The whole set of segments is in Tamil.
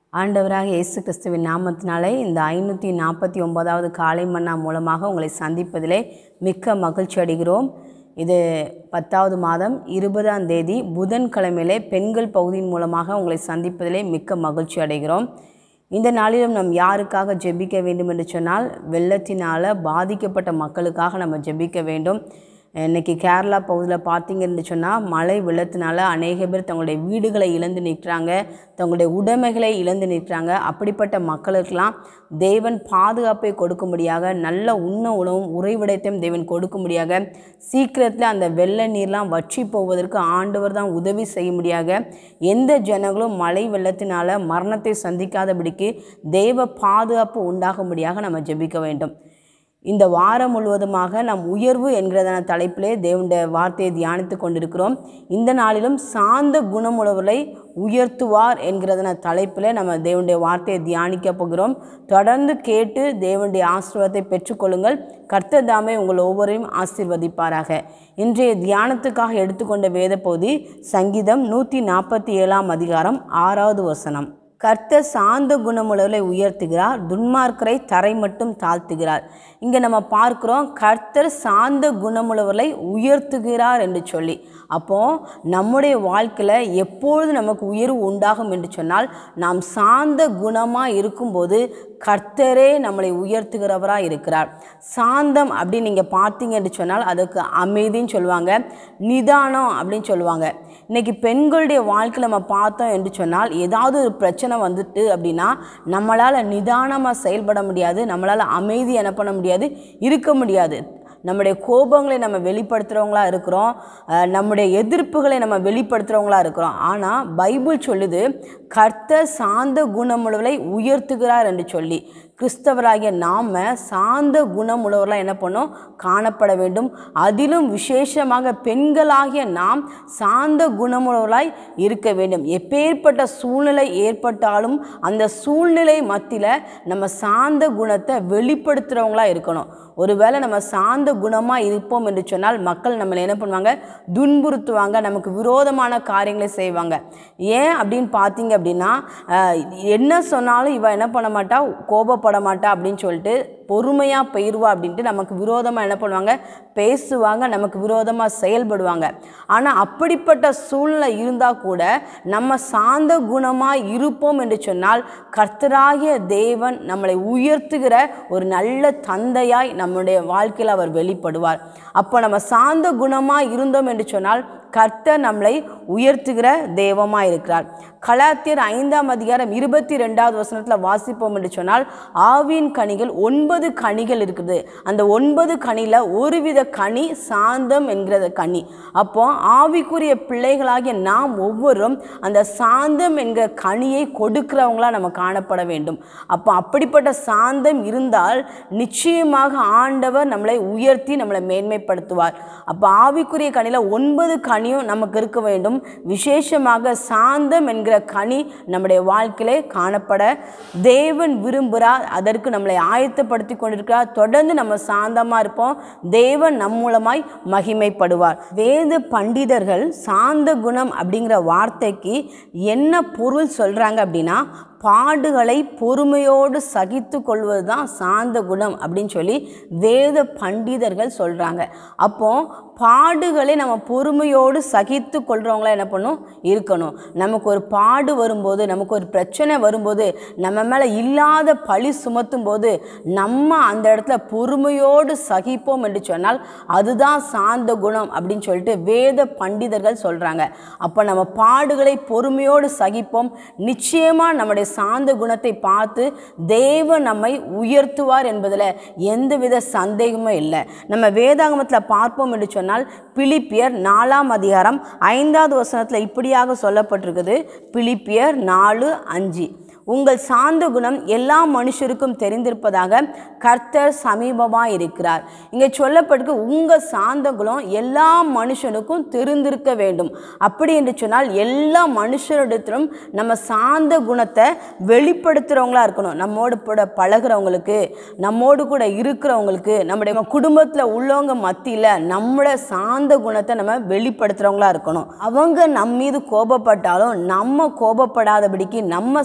ஆண்டவராக இயேசு கிறிஸ்துவின் நாமத்தினாலே இந்த ஐநூற்றி நாற்பத்தி ஒன்பதாவது காலை மன்னா மூலமாக உங்களை சந்திப்பதிலே மிக்க மகிழ்ச்சி அடைகிறோம் இது பத்தாவது மாதம் இருபதாம் தேதி புதன்கிழமையிலே பெண்கள் பகுதியின் மூலமாக உங்களை சந்திப்பதிலே மிக்க மகிழ்ச்சி அடைகிறோம் இந்த நாளிலும் நாம் யாருக்காக ஜெபிக்க வேண்டும் என்று சொன்னால் வெள்ளத்தினால் பாதிக்கப்பட்ட மக்களுக்காக நம்ம ஜெபிக்க வேண்டும் இன்னைக்கு கேரளா பகுதியில் பார்த்தீங்கன்னு சொன்னால் மழை வெள்ளத்தினால அநேக பேர் தங்களுடைய வீடுகளை இழந்து நிற்கிறாங்க தங்களுடைய உடைமைகளை இழந்து நிற்கிறாங்க அப்படிப்பட்ட மக்களுக்கெல்லாம் தேவன் பாதுகாப்பை கொடுக்கும்படியாக நல்ல உண்ண உணவும் உறைவிடத்தையும் தேவன் கொடுக்கும்படியாக சீக்கிரத்தில் அந்த வெள்ள நீர்லாம் வற்றி போவதற்கு ஆண்டவர் தான் உதவி செய்யும்படியாக எந்த ஜனங்களும் மழை வெள்ளத்தினால மரணத்தை சந்திக்காதபடிக்கு தேவ பாதுகாப்பு உண்டாகும்படியாக நம்ம ஜெபிக்க வேண்டும் இந்த வாரம் முழுவதுமாக நாம் உயர்வு என்கிறதான தலைப்பிலே தேவனுடைய வார்த்தையை தியானித்து கொண்டிருக்கிறோம் இந்த நாளிலும் சாந்த குணமுள்ளவர்களை உயர்த்துவார் என்கிறதான தலைப்பில் நம்ம தேவனுடைய வார்த்தையை தியானிக்க போகிறோம் தொடர்ந்து கேட்டு தேவனுடைய ஆசீர்வாதத்தை பெற்றுக்கொள்ளுங்கள் கர்த்தர் தாமே உங்கள் ஒவ்வொருவரையும் ஆசீர்வதிப்பாராக இன்றைய தியானத்துக்காக எடுத்துக்கொண்ட வேத பகுதி சங்கீதம் நூற்றி நாற்பத்தி ஏழாம் அதிகாரம் ஆறாவது வசனம் கர்த்தர் சாந்த குணமுள்ளவர்களை உயர்த்துகிறார் துன்மார்க்கரை தரை மட்டும் தாழ்த்துகிறார் இங்கே நம்ம பார்க்குறோம் கர்த்தர் சாந்த குணமுள்ளவர்களை உயர்த்துகிறார் என்று சொல்லி அப்போது நம்முடைய வாழ்க்கையில் எப்பொழுது நமக்கு உயர்வு உண்டாகும் என்று சொன்னால் நாம் சாந்த குணமாக இருக்கும்போது கர்த்தரே நம்மளை உயர்த்துகிறவராக இருக்கிறார் சாந்தம் அப்படின்னு நீங்கள் பார்த்தீங்க என்று சொன்னால் அதுக்கு அமைதின்னு சொல்லுவாங்க நிதானம் அப்படின்னு சொல்லுவாங்க இன்றைக்கி பெண்களுடைய வாழ்க்கையில் நம்ம பார்த்தோம் என்று சொன்னால் ஏதாவது ஒரு பிரச்சனை வந்துட்டு அப்படின்னா நம்மளால் நிதானமாக செயல்பட முடியாது நம்மளால் அமைதி என்ன பண்ண முடியாது இருக்க முடியாது நம்முடைய கோபங்களை நம்ம வெளிப்படுத்துகிறவங்களா இருக்கிறோம் அஹ் நம்முடைய எதிர்ப்புகளை நம்ம வெளிப்படுத்துகிறவங்களா இருக்கிறோம் ஆனால் பைபிள் சொல்லுது கர்த்தர் சாந்த குணமுள்ளவர்களை உயர்த்துகிறார் என்று சொல்லி கிறிஸ்தவராகிய நாம் சாந்த குணமுள்ளவர்களாக என்ன பண்ணோம் காணப்பட வேண்டும் அதிலும் விசேஷமாக பெண்களாகிய நாம் சாந்த குணமுள்ளவர்களாய் இருக்க வேண்டும் எப்பேற்பட்ட சூழ்நிலை ஏற்பட்டாலும் அந்த சூழ்நிலை மத்தியில் நம்ம சாந்த குணத்தை வெளிப்படுத்துகிறவங்களா இருக்கணும் ஒருவேளை நம்ம சாந்த குணமாக இருப்போம் என்று சொன்னால் மக்கள் நம்மளை என்ன பண்ணுவாங்க துன்புறுத்துவாங்க நமக்கு விரோதமான காரியங்களை செய்வாங்க ஏன் அப்படின்னு பார்த்தீங்க அப்படின்னா அஹ், என்ன சொன்னாலும் இவ என்ன பண்ண மாட்டா கோபப்பட மாட்டா அப்படின்னு சொல்லிட்டு பொறுமையாக போயிடுவா அப்படின்ட்டு நமக்கு விரோதமாக என்ன பண்ணுவாங்க பேசுவாங்க நமக்கு விரோதமாக செயல்படுவாங்க ஆனால் அப்படிப்பட்ட சூழ்நிலை இருந்தால் கூட நம்ம சாந்த குணமாக இருப்போம் என்று சொன்னால் கர்த்தராகிய தேவன் நம்மளை உயர்த்துகிற ஒரு நல்ல தந்தையாய் நம்முடைய வாழ்க்கையில் அவர் வெளிப்படுவார் அப்போ நம்ம சாந்த குணமாக இருந்தோம் என்று சொன்னால் கர்த்தர் நம்மளை உயர்த்துகிற தெய்வமாக இருக்கிறார் கலாத்தியர் ஐந்தாம் அதிகாரம் இருபத்தி ரெண்டாவது வசனத்தில் வாசிப்போம் என்று சொன்னால் ஆவியின் கனிகள் ஒன்பது கனிகள் இருக்குது அந்த ஒன்பது கனியில் ஒருவித கனி சாந்தம் என்கிற கனி அப்போ ஆவிக்குரிய பிள்ளைகளாகிய நாம் ஒவ்வொருவரும் அந்த சாந்தம் என்கிற கனியை கொடுக்கிறவங்களா நம்ம காணப்பட வேண்டும் அப்போ அப்படிப்பட்ட சாந்தம் இருந்தால் நிச்சயமாக ஆண்டவர் நம்மளை உயர்த்தி நம்மளை மேன்மைப்படுத்துவார் அப்போ ஆவிக்குரிய கனியில் ஒன்பது கனியும் நமக்கு இருக்க வேண்டும் விசேஷமாக சாந்தம் என்கிற கனி நம்முடைய வாழ்க்கையிலே காணப்பட தேவன் விரும்புகிறார் அதற்கு நம்மளை ஆயத்தப்படுத்தி கொண்டிருக்கிறார் தொடர்ந்து நம்ம சாந்தமாக இருப்போம் தேவன் நம் மூலமாய் மகிமைப்படுவார் வேத பண்டிதர்கள் சாந்த குணம் அப்படிங்கிற வார்த்தைக்கு என்ன பொருள் சொல்கிறாங்க அப்படின்னா பாடுகளை பொறுமையோடு சகித்து கொள்வது தான் சாந்த குணம் அப்படின்னு சொல்லி வேத பண்டிதர்கள் சொல்கிறாங்க அப்போ பாடுகளை நம்ம பொறுமையோடு சகித்து கொள்கிறவங்களா என்ன பண்ணும் இருக்கணும் நமக்கு ஒரு பாடு வரும்போது நமக்கு ஒரு பிரச்சனை வரும்போது நம்ம மேலே இல்லாத பழி சுமத்தும் போது நம்ம அந்த இடத்துல பொறுமையோடு சகிப்போம் என்று சொன்னால் அதுதான் சாந்த குணம் அப்படின்னு சொல்லிட்டு வேத பண்டிதர்கள் சொல்கிறாங்க அப்போ நம்ம பாடுகளை பொறுமையோடு சகிப்போம் நிச்சயமாக நம்முடைய சாந்த குணத்தை பார்த்து தேவன் நம்மை உயர்த்துவார் என்பதில் எந்தவித சந்தேகமும் இல்லை நம்ம வேதாகமத்தில் பார்ப்போம் என்று சொன்னால் பிலிப்பியர் நாலாம் அதிகாரம் ஐந்தாவது வசனத்தில் இப்படியாக சொல்லப்பட்டிருக்குது பிலிப்பியர் நாலு அஞ்சு உங்கள் சாந்த குணம் எல்லா மனுஷருக்கும் தெரிந்திருப்பதாக கர்த்தர் சமீபமாக இருக்கிறார் இங்கே சொல்லப்பட்டிருக்கு உங்கள் சாந்த குணம் எல்லா மனுஷனுக்கும் தெரிந்திருக்க வேண்டும் அப்படி என்று சொன்னால் எல்லா மனுஷரிடத்திலும் நம்ம சாந்த குணத்தை வெளிப்படுத்துகிறவங்களா இருக்கணும் நம்மோடு கூட பழகுறவங்களுக்கு நம்மோடு கூட இருக்கிறவங்களுக்கு நம்முடைய குடும்பத்தில் உள்ளவங்க மத்தியில் நம்மளோட சாந்த குணத்தை நம்ம வெளிப்படுத்துகிறவங்களா இருக்கணும் அவங்க நம்ம மீது கோபப்பட்டாலும் நம்ம கோபப்படாதபடிக்கு நம்ம சாந்த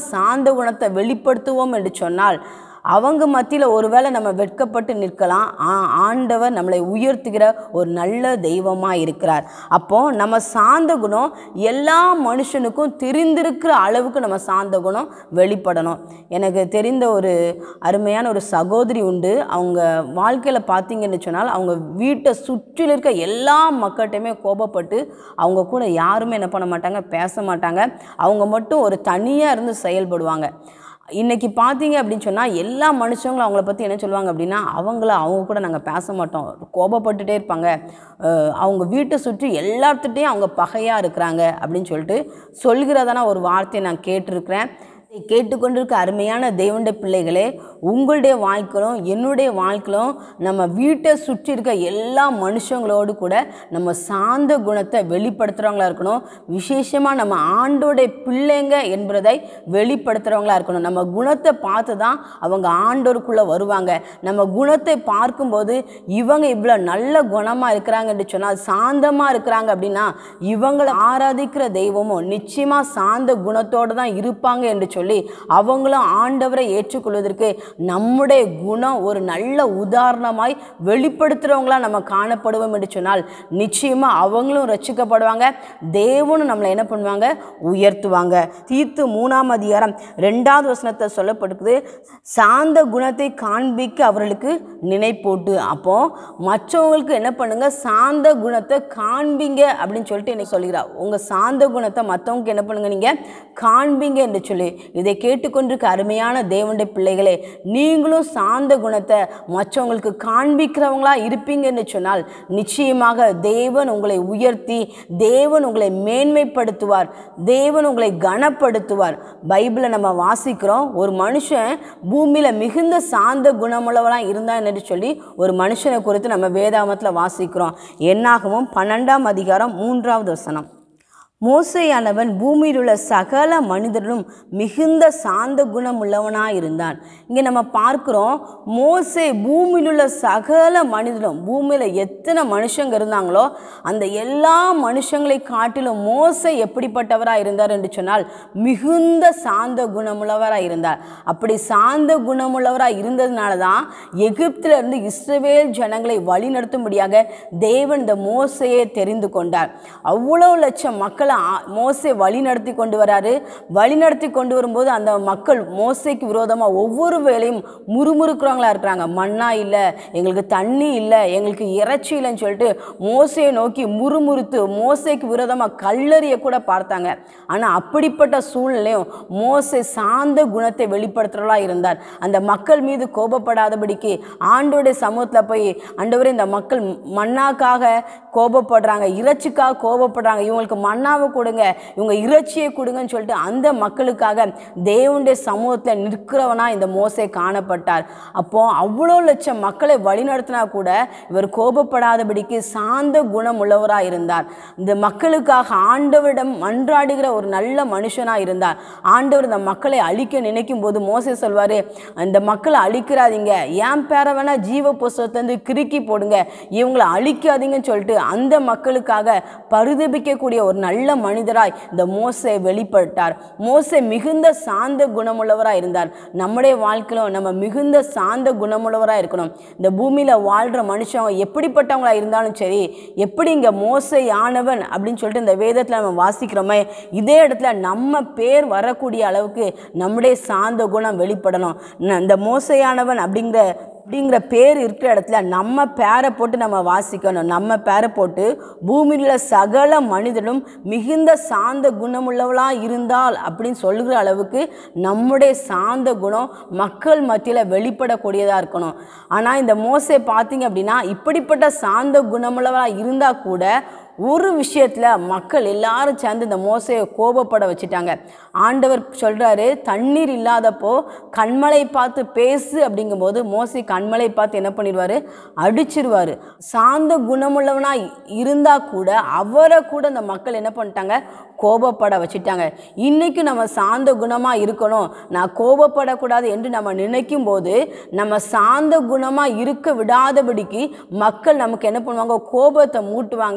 சாந்த குணத்தை வெளிப்படுத்துவோம் என்று சொன்னால் அவங்க மத்தியில் ஒருவேளை நம்ம வெட்கப்பட்டு நிற்கலாம் ஆ- ஆண்டவர் நம்மளை உயர்த்துகிற ஒரு நல்ல தெய்வமாக இருக்கிறார் அப்போ நம்ம சாந்த குணம் எல்லா மனுஷனுக்கும் தெரிந்திருக்கிற அளவுக்கு நம்ம சாந்த குணம் வெளிப்படணும் எனக்கு தெரிந்த ஒரு அருமையான ஒரு சகோதரி உண்டு அவங்க வாழ்க்கையில் பார்த்தீங்கன்னு சொன்னால் அவங்க வீட்டை சுற்றிலும் இருக்க எல்லா மக்கள்கிட்டையுமே கோபப்பட்டு அவங்க கூட யாருமே என்ன பண்ண மாட்டாங்க பேச மாட்டாங்க அவங்க மட்டும் ஒரு தனியாக இருந்து செயல்படுவாங்க இன்னைக்கு பார்த்தீங்க அப்படின்னு சொன்னால் எல்லா மனுஷங்களும் அவங்கள பற்றி என்ன சொல்லுவாங்க அப்படின்னா அவங்கள அவங்க கூட நாங்கள் பேச மாட்டோம் கோபப்பட்டுட்டே இருப்பாங்க அஹ் அவங்க வீட்டை சுற்றி எல்லாத்துட்டையும் அவங்க பகையாக இருக்கிறாங்க அப்படின்னு சொல்லிட்டு சொல்கிறதான ஒரு வார்த்தையை நான் கேட்டிருக்கிறேன் இதை கேட்டுக்கொண்டிருக்க அருமையான தேவனுடைய பிள்ளைகளே உங்களுடைய வாழ்க்கையிலும் என்னுடைய வாழ்க்கையிலும் நம்ம வீட்டை சுற்றி இருக்க எல்லா மனுஷங்களோடு கூட நம்ம சாந்த குணத்தை வெளிப்படுத்துகிறவங்களா இருக்கணும் விசேஷமாக நம்ம ஆண்டோடைய பிள்ளைங்க என்பதை வெளிப்படுத்துகிறவங்களா இருக்கணும் நம்ம குணத்தை பார்த்து தான் அவங்க ஆண்டோருக்குள்ளே வருவாங்க நம்ம குணத்தை பார்க்கும்போது இவங்க இவ்வளோ நல்ல குணமாக இருக்கிறாங்க என்று சொன்னால் சாந்தமாக இருக்கிறாங்க அப்படின்னா இவங்களை ஆராதிக்கிற தெய்வமும் நிச்சயமாக சாந்த குணத்தோடு தான் இருப்பாங்க என்று சொல்லி அவங்களும் ஆண்டவரை ஏற்றுக்கொள்வதற்கு நம்முடைய குணம் ஒரு நல்ல உதாரணமாய் வெளிப்படுத்துகிறவங்களா நம்ம காணப்படுவோம் என்று சொன்னால் நிச்சயமாக அவங்களும் ரட்சிக்கப்படுவாங்க தேவனும் நம்மளை என்ன பண்ணுவாங்க உயர்த்துவாங்க தீர்த்து மூணாம் அதிகாரம் ரெண்டாவது வசனத்தை சொல்லப்படுக்குது சாந்த குணத்தை காண்பிக்க அவர்களுக்கு நினைப்பூட்டு அப்போ மற்றவங்களுக்கு என்ன பண்ணுங்க சாந்த குணத்தை காண்பீங்க அப்படின்னு சொல்லிட்டு என்ன சொல்கிறா உங்க சாந்த குணத்தை மற்றவங்களுக்கு என்ன பண்ணுங்க நீங்க காண்பீங்க என்று சொல்லி இதை கேட்டுக்கொண்டிருக்க அருமையான தேவனுடைய பிள்ளைகளே நீங்களும் சாந்த குணத்தை மற்றவங்களுக்கு காண்பிக்கிறவங்களா இருப்பீங்க என்று சொன்னால் நிச்சயமாக தேவன் உங்களை உயர்த்தி தேவன் உங்களை மேன்மைப்படுத்துவார் தேவன் உங்களை கனப்படுத்துவார் பைபிளை நம்ம வாசிக்கிறோம் ஒரு மனுஷன் பூமியில் மிகுந்த சாந்த குணமுள்ளவனாக இருந்தான் என்று சொல்லி ஒரு மனுஷனை குறித்து நம்ம வேதாமத்தில் வாசிக்கிறோம் என்னாகவும் பன்னெண்டாம் அதிகாரம் மூன்றாவது வசனம் மோசையானவன் பூமியில் உள்ள சகல மனிதர்களும் மிகுந்த சாந்த குணம் உள்ளவனாக இருந்தான் இங்கே நம்ம பார்க்குறோம் மோசே பூமியில் உள்ள சகல மனிதரும் பூமியில் எத்தனை மனுஷங்க இருந்தாங்களோ அந்த எல்லா மனுஷங்களை காட்டிலும் மோசே எப்படிப்பட்டவராக இருந்தார் என்று சொன்னால் மிகுந்த சாந்த குணமுள்ளவராக இருந்தார் அப்படி சாந்த குணமுள்ளவராக இருந்ததுனால தான் எகிப்தில் இருந்து இஸ்ரவேல் ஜனங்களை வழிநடத்தும்படியாக தேவன் இந்த மோசையை தெரிந்து கொண்டார் அவ்வளோ லட்சம் மக்களை ஆ- மோசே வழி நடத்தி கொண்டு வராரு வழி நடத்தி கொண்டு வரும்போது அந்த மக்கள் மோசைக்கு விரோதமாக ஒவ்வொரு வேளையும் முறுமுறுக்கிறவங்களா இருக்கிறாங்க மண்ணா இல்லை எங்களுக்கு தண்ணி இல்லை எங்களுக்கு இறைச்சி இல்லைன்னு சொல்லிட்டு மோசையை நோக்கி முறுமுறுத்து மோசைக்கு விரோதமாக கல்லறிய கூட பார்த்தாங்க ஆனால் அப்படிப்பட்ட சூழ்நிலையும் மோசே சாந்த குணத்தை வெளிப்படுத்துகிறவளா இருந்தார் அந்த மக்கள் மீது கோபப்படாதபடிக்கு ஆண்டோடைய சமூகத்தில் போய் ஆண்டவரே இந்த மக்கள் மண்ணாக்காக கோபப்படுறாங்க இறைச்சிக்காக கோபப்படுறாங்க இவங்களுக்கு மண்ணாவை கொடுங்க இவங்க இறைச்சியை கொடுங்கன்னு சொல்லிட்டு அந்த மக்களுக்காக தேவனுடைய சமூகத்தில் நிற்கிறவனா இந்த மோசே காணப்பட்டார் அப்போ அவ்வளோ லட்சம் மக்களை வழிநடத்தினா கூட இவர் கோபப்படாதபடிக்கு சாந்த குணம் உள்ளவராக இருந்தார் இந்த மக்களுக்காக ஆண்டவரிடம் மன்றாடுகிற ஒரு நல்ல மனுஷனாக இருந்தார் ஆண்டவர் இந்த மக்களை அழிக்க நினைக்கும் போது மோசே சொல்வார் இந்த மக்களை அழிக்கிறாதீங்க என் பேரை வேணா ஜீவ புஸ்தகத்திலேருந்து கிறுக்கி போடுங்க இவங்களை அழிக்காதீங்கன்னு சொல்லிட்டு அந்த மக்களுக்காக பரிதபிக்கக்கூடிய ஒரு நல்ல மனிதராய் இந்த மோசே வெளிப்பட்டார் மோசே மிகுந்த சாந்த குணமுள்ளவராக இருந்தார் நம்முடைய வாழ்க்கையிலும் நம்ம மிகுந்த சாந்த குணமுள்ளவராக இருக்கணும் இந்த பூமியில் வாழ்கிற மனுஷன் எப்படிப்பட்டவங்களா இருந்தாலும் சரி எப்படி இங்கே மோசை ஆனவன் அப்படின்னு சொல்லிட்டு இந்த வேதத்தில் நம்ம வாசிக்கிறோமே இதே இடத்துல நம்ம பேர் வரக்கூடிய அளவுக்கு நம்முடைய சாந்த குணம் வெளிப்படணும் ந- இந்த மோசையானவன் அப்படிங்கிற அப்படிங்கிற பேர் இருக்கிற இடத்துல நம்ம பேரை போட்டு நம்ம வாசிக்கணும் நம்ம பேரை போட்டு பூமியில் உள்ள சகல மனிதனும் மிகுந்த சாந்த குணமுள்ளவளாக இருந்தால் அப்படின்னு சொல்லுகிற அளவுக்கு நம்முடைய சாந்த குணம் மக்கள் மத்தியில் வெளிப்படக்கூடியதாக இருக்கணும் ஆனால் இந்த மோசை பார்த்தீங்க அப்படின்னா இப்படிப்பட்ட சாந்த குணமுள்ளவளாக இருந்தால் கூட ஒரு விஷயத்தில் மக்கள் எல்லாரும் சேர்ந்து இந்த மோசையை கோபப்பட வச்சுட்டாங்க ஆண்டவர் சொல்கிறாரு தண்ணீர் இல்லாதப்போ கண்மலை பார்த்து பேசு அப்படிங்கும்போது மோசை கண்மலை பார்த்து என்ன பண்ணிடுவார் அடிச்சிருவார் சாந்த குணமுள்ளவனாக இருந்தால் கூட அவரை கூட இந்த மக்கள் என்ன பண்ணிட்டாங்க கோபப்பட வச்சுட்டாங்க இன்னைக்கு நம்ம சாந்த குணமாக இருக்கணும் நான் கோபப்படக்கூடாது என்று நம்ம நினைக்கும் போது நம்ம சாந்த குணமாக இருக்க விடாதபடிக்கு மக்கள் நமக்கு என்ன பண்ணுவாங்க கோபத்தை மூட்டுவாங்க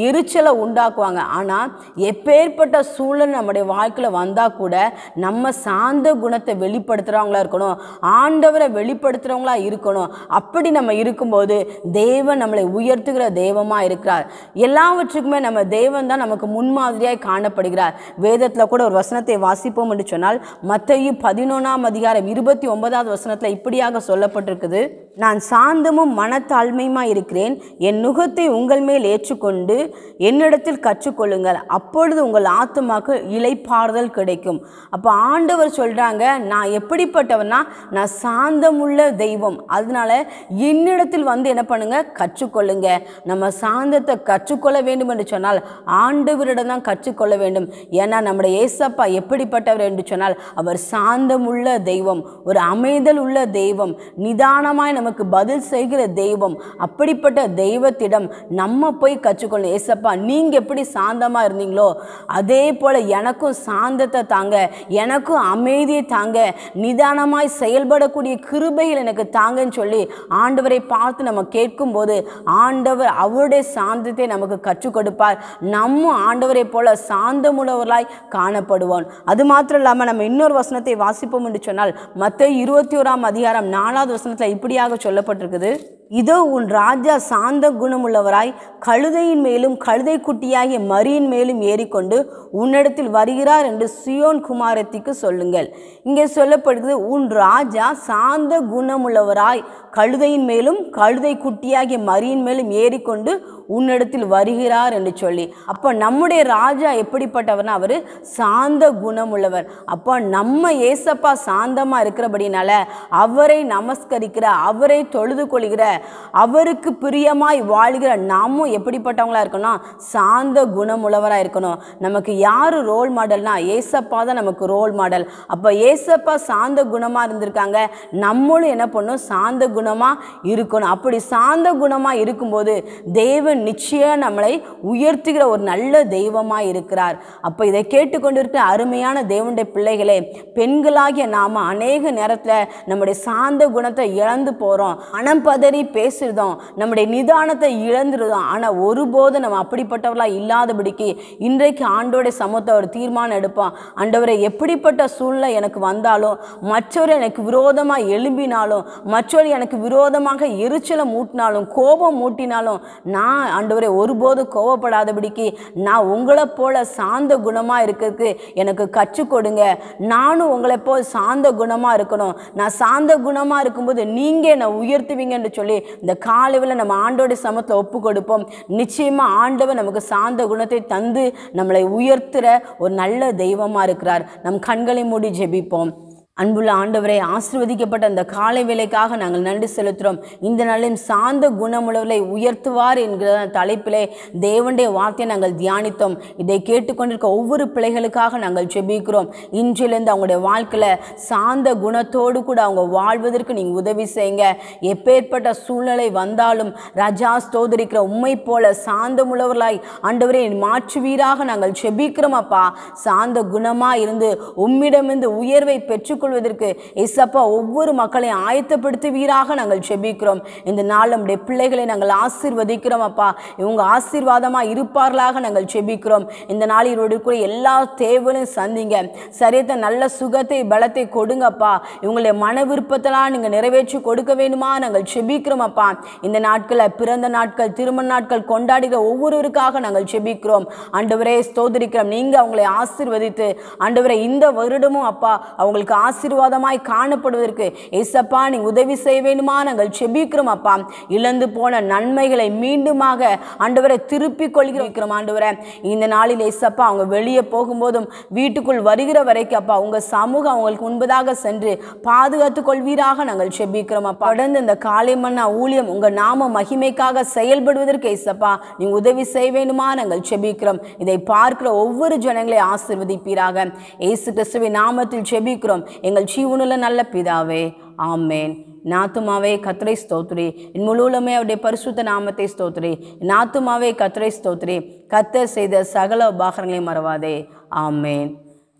எரிச்சலை உண்டாக்குவாங்க ஆனால் எப்பேற்பட்ட சூழல் நம்முடைய வாழ்க்கையில் வந்தால் கூட நம்ம சாந்த குணத்தை வெளிப்படுத்துகிறவங்களா இருக்கணும் ஆண்டவரை வெளிப்படுத்துகிறவங்களா இருக்கணும் அப்படி நம்ம இருக்கும்போது தேவன் நம்மளை உயர்த்துகிற தெய்வமாக இருக்கிறார் எல்லாவற்றுக்குமே நம்ம தேவன் தான் நமக்கு முன்மாதிரியாய் காணப்படுகிறார் வேதத்தில் கூட ஒரு வசனத்தை வாசிப்போம் என்று சொன்னால் மத்தேயு பதினொன்றாம் அதிகாரம் இருபத்தி ஒன்பதாவது வசனத்தில் இப்படியாக சொல்லப்பட்டிருக்குது நான் சாந்தமும் மனத்தாழ்மையுமா இருக்கிறேன் என் நுகத்தை உங்கள் மேல் ஏற்றுக்கொண்டு என்னிடத்தில் கற்றுக்கொள்ளுங்கள் அப்பொழுது உங்கள் ஆத்துமாக்கு இளைப்பாறுதல் கிடைக்கும் அப்போ ஆண்டவர் சொல்கிறாங்க நான் எப்படிப்பட்டவனா நான் சாந்தமுள்ள தெய்வம் அதனால என்னிடத்தில் வந்து என்ன பண்ணுங்க கற்றுக்கொள்ளுங்க நம்ம சாந்தத்தை கற்றுக்கொள்ள வேண்டும் என்று சொன்னால் ஆண்டவரிடம் தான் கற்றுக்கொள்ள வேண்டும் ஏன்னா நம்முடைய ஏசப்பா எப்படிப்பட்டவர் என்று சொன்னால் அவர் சாந்தமுள்ள தெய்வம் ஒரு அமைதல் உள்ள தெய்வம் நிதானமாய் நமக்கு பதில் செய்கிற தெய்வம் அப்படிப்பட்ட தெய்வத்திடம் நம்ம போய் கற்றுக்கொள்ளணும் ஏசப்பா நீங்கள் எப்படி சாந்தமாக இருந்தீங்களோ அதே போல் எனக்கும் சாந்தத்தை தாங்க எனக்கும் அமைதியை தாங்க நிதானமாய் செயல்படக்கூடிய கிருபைகள் எனக்கு தாங்கன்னு சொல்லி ஆண்டவரை பார்த்து நம்ம கேட்கும்போது ஆண்டவர் அவருடைய சாந்தத்தை நமக்கு கற்றுக் கொடுப்பார் நம்ம ஆண்டவரை போல சாந்தமுள்ளவர்களாய் காணப்படுவோம் அது மாத்திரம் இல்லாமல் நம்ம இன்னொரு வசனத்தை வாசிப்போம் என்று சொன்னால் மற்ற இருபத்தி ஓராம் அதிகாரம் நாலாவது வசனத்தில் இப்படியாக சொல்லப்பட்டிருக்குது இதோ உன் ராஜா சாந்த குணமுள்ளவராய் கழுதையின் மேலும் கழுதை குட்டியாகிய மரியின் மேலும் ஏறிக்கொண்டு உன்னிடத்தில் வருகிறார் என்று சியோன் குமாரத்திக்கு சொல்லுங்கள் இங்கே சொல்லப்படுகிறது உன் ராஜா சாந்த குணமுள்ளவராய் கழுதையின் மேலும் கழுதை குட்டியாகிய மரியின் மேலும் ஏறிக்கொண்டு உன்னிடத்தில் வருகிறார் என்று சொல்லி அப்போ நம்முடைய ராஜா எப்படிப்பட்டவர்னா அவர் சாந்த குணமுள்ளவர் அப்போ நம்ம ஏசப்பா சாந்தமாக இருக்கிறபடினால அவரை நமஸ்கரிக்கிற அவரை தொழுது கொள்கிற அவருக்கு பிரியமாய் வாழ்கிற நாமும் எப்படிப்பட்டவங்களா இருக்கணும் சாந்த குணமுள்ளவராக இருக்கணும் நமக்கு யார் ரோல் மாடல்னா ஏசப்பா தான் நமக்கு ரோல் மாடல் அப்போ ஏசப்பா சாந்த குணமாக இருந்திருக்காங்க நம்மளும் என்ன பண்ணணும் சாந்த குணமாக இருக்கணும் அப்படி சாந்த குணமாக இருக்கும்போது தேவன் நிச்சயம் நம்மளை உயர்த்துகிற ஒரு நல்ல தெய்வமாக இருக்கிறார் அப்போ இதை கேட்டுக்கொண்டிருக்கிற அருமையான தேவனுடைய பிள்ளைகளே பெண்களாகிய நாம் அநேக நேரத்தில் நம்முடைய சாந்த குணத்தை இழந்து போகிறோம் மனம் பதறி பேசுகிறதும் நம்முடைய நிதானத்தை இழந்துருதோம் ஆனால் ஒருபோதும் நம்ம அப்படிப்பட்டவர்களாக இல்லாதபடிக்கு இன்றைக்கு ஆண்டோடைய சமூகத்தை ஒரு தீர்மானம் எடுப்போம் ஆண்டவரை எப்படிப்பட்ட சூழ்நிலை எனக்கு வந்தாலும் மற்றவர் எனக்கு விரோதமாக எழும்பினாலும் மற்றவர் எனக்கு விரோதமாக எரிச்சலை மூட்டினாலும் கோபம் மூட்டினாலும் நான் ஆண்டவரை ஒருபோதும் கோவப்படாதபடிக்கு நான் உங்களை போல சாந்த குணமாக இருக்கிறதுக்கு எனக்கு கற்றுக் கொடுங்க நானும் உங்களை போல் சாந்த குணமாக இருக்கணும் நான் சாந்த குணமாக இருக்கும்போது நீங்கள் என்னை உயர்த்துவீங்கன்னு சொல்லி இந்த காலையில் நம்ம ஆண்டோட சமத்தில் ஒப்பு கொடுப்போம் நிச்சயமாக ஆண்டவர் நமக்கு சாந்த குணத்தை தந்து நம்மளை உயர்த்துகிற ஒரு நல்ல தெய்வமாக இருக்கிறார் நம் கண்களை மூடி ஜெபிப்போம் அன்புள்ள ஆண்டவரை ஆசிர்வதிக்கப்பட்ட அந்த காலை வேலைக்காக நாங்கள் நன்றி செலுத்துகிறோம் இந்த நாளில் சாந்த குணமுள்ளவர்களை உயர்த்துவார் என்கிற தலைப்பிலே தேவனுடைய வார்த்தையை நாங்கள் தியானித்தோம் இதை கேட்டுக்கொண்டிருக்க ஒவ்வொரு பிள்ளைகளுக்காக நாங்கள் ஜெபிக்கிறோம் இன்றிலிருந்து அவங்களுடைய வாழ்க்கையில் சாந்த குணத்தோடு கூட அவங்க வாழ்வதற்கு நீங்கள் உதவி செய்யுங்க எப்பேற்பட்ட சூழ்நிலை வந்தாலும் ரஜா ஸ்தோதரிக்கிற உண்மை போல சாந்தமுள்ளவர்களாய் ஆண்டவரை மாற்றுவீராக நாங்கள் ஜெபிக்கிறோம் அப்பா சாந்த குணமாக இருந்து உம்மிடமிருந்து உயர்வை பெற்றுக்கொள்வதற்கு இசப்பா ஒவ்வொரு மக்களையும் ஆயத்தப்படுத்துவீராக நாங்கள் ஜெபிக்கிறோம் இந்த நாள் நம்முடைய பிள்ளைகளை நாங்கள் ஆசீர்வதிக்கிறோம் அப்பா இவங்க ஆசீர்வாதமாக இருப்பார்களாக நாங்கள் ஜெபிக்கிறோம் இந்த நாளில் இருக்கிற எல்லா தேவைகளையும் சந்திங்க சரியத்த நல்ல சுகத்தை பலத்தை கொடுங்கப்பா இவங்களுடைய மன விருப்பத்தெல்லாம் நீங்கள் நிறைவேற்றி கொடுக்க வேண்டுமா நாங்கள் ஜெபிக்கிறோம் அப்பா இந்த நாட்களில் பிறந்த நாட்கள் திருமண நாட்கள் கொண்டாடுகிற ஒவ்வொருவருக்காக நாங்கள் ஜெபிக்கிறோம் ஆண்டவரே ஸ்தோதரிக்கிறோம் நீங்கள் அவங்களை ஆசீர்வதித்து ஆண்டவரே இந்த வருடமும் அப்பா அவங்களுக்கு ஆசீர்வாதமாய் காணப்படுவதற்கு ஏசப்பா நீ உதவி செய்ய வேண்டுமா நாங்கள் செபிக்கிறோம் அப்பா இழந்து போன நன்மைகளை மீண்டுமாக ஆண்டவரை திருப்பி கொள்கிறோம் ஆண்டவரை இந்த நாளில் ஏசப்பா அவங்க வெளியே போகும்போதும் வீட்டுக்குள் வருகிற வரைக்கும் அப்பா உங்க சமூகம் அவங்களுக்கு முன்பதாக சென்று பாதுகாத்துக் கொள்வீராக நாங்கள் செபிக்கிறோம் அப்பா தொடர்ந்து இந்த காலை மன்னா ஊழியம் உங்க நாம மகிமைக்காக செயல்படுவதற்கு ஏசப்பா நீ உதவி செய்ய வேண்டுமா நாங்கள் செபிக்கிறோம் இதை பார்க்கிற ஒவ்வொரு ஜனங்களை ஆசிர்வதிப்பீராக இயேசு கிறிஸ்துவின் நாமத்தில் செபிக்கிறோம் எங்கள் ஜீவனுள்ள நல்ல பிதாவே ஆமேன் நாத்துமாவே கத்திரை ஸ்தோத்ரி என் முழுவலுமே அவருடைய பரிசுத்த நாமத்தை ஸ்தோத்ரி நாத்துமாவே கத்திரை ஸ்தோத்ரி கத்தர் செய்த சகல உபாகரங்களையும் மறவாதே ஆமேன்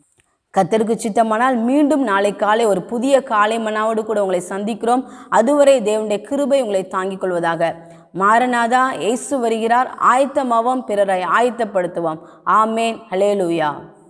கத்தருக்கு சித்தமானால் மீண்டும் நாளை காலை ஒரு புதிய காலை மன்னாவோடு கூட உங்களை சந்திக்கிறோம் அதுவரை தேவனுடைய கிருபை உங்களை தாங்கிக் கொள்வதாக மாரநாதா இயேசு வருகிறார் ஆயத்தமாவோம் பிறரை ஆயத்தப்படுத்துவோம் ஆமேன் ஹலேலூயா